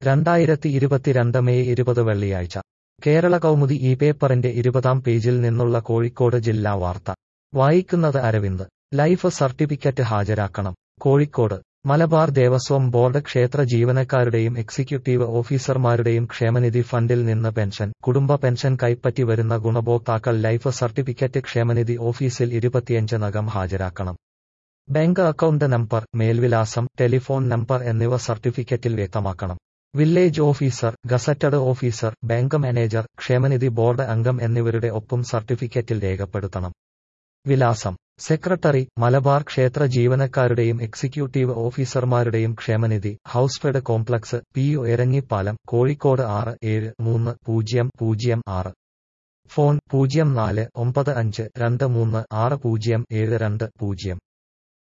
രണ്ടായിരത്തി ഇരുപത്തിരണ്ട് മെയ് ഇരുപത് വെള്ളിയാഴ്ച കേരള കൗമുദി ഈ പേപ്പറിന്റെ ഇരുപതാം പേജിൽ നിന്നുള്ള കോഴിക്കോട് ജില്ലാ വാർത്ത വായിക്കുന്നത് അരവിന്ദ് ലൈഫ് സർട്ടിഫിക്കറ്റ് ഹാജരാക്കണം കോഴിക്കോട് മലബാർ ദേവസ്വം ബോർഡ് ക്ഷേത്ര ജീവനക്കാരുടെയും എക്സിക്യൂട്ടീവ് ഓഫീസർമാരുടെയും ക്ഷേമനിധി ഫണ്ടിൽ നിന്ന് പെൻഷൻ കുടുംബ പെൻഷൻ കൈപ്പറ്റി വരുന്ന ഗുണഭോക്താക്കൾ ലൈഫ് സർട്ടിഫിക്കറ്റ് ക്ഷേമനിധി ഓഫീസിൽ ഇരുപത്തിയഞ്ചിനകം ഹാജരാക്കണം ബാങ്ക് അക്കൗണ്ട് നമ്പർ മേൽവിലാസം ടെലിഫോൺ നമ്പർ എന്നിവ സർട്ടിഫിക്കറ്റിൽ വ്യക്തമാക്കണം village officer gazetted officer bank manager ക്ഷേമനിധി ബോർഡ് അംഗം എന്നിവരുടെ ഒപ്പം സർട്ടിഫിക്കറ്റിൽ രേഖപ്പെടുത്തണം വിലാസം സെക്രട്ടറി മലബാർ ക്ഷേത്ര ജീവനക്കാരുടെയും എക്സിക്യൂട്ടീവ് ഓഫീസർമാരുടെയും ക്ഷേമനിധി Housefed complex P U Eranhipalam Kozhikode ആറ് ഏഴ് മൂന്ന് പൂജ്യം പൂജ്യം ആറ് ഫോൺ പൂജ്യം നാല് ഒമ്പത് അഞ്ച് രണ്ട് മൂന്ന് ആറ് പൂജ്യം ഏഴ് രണ്ട് പൂജ്യം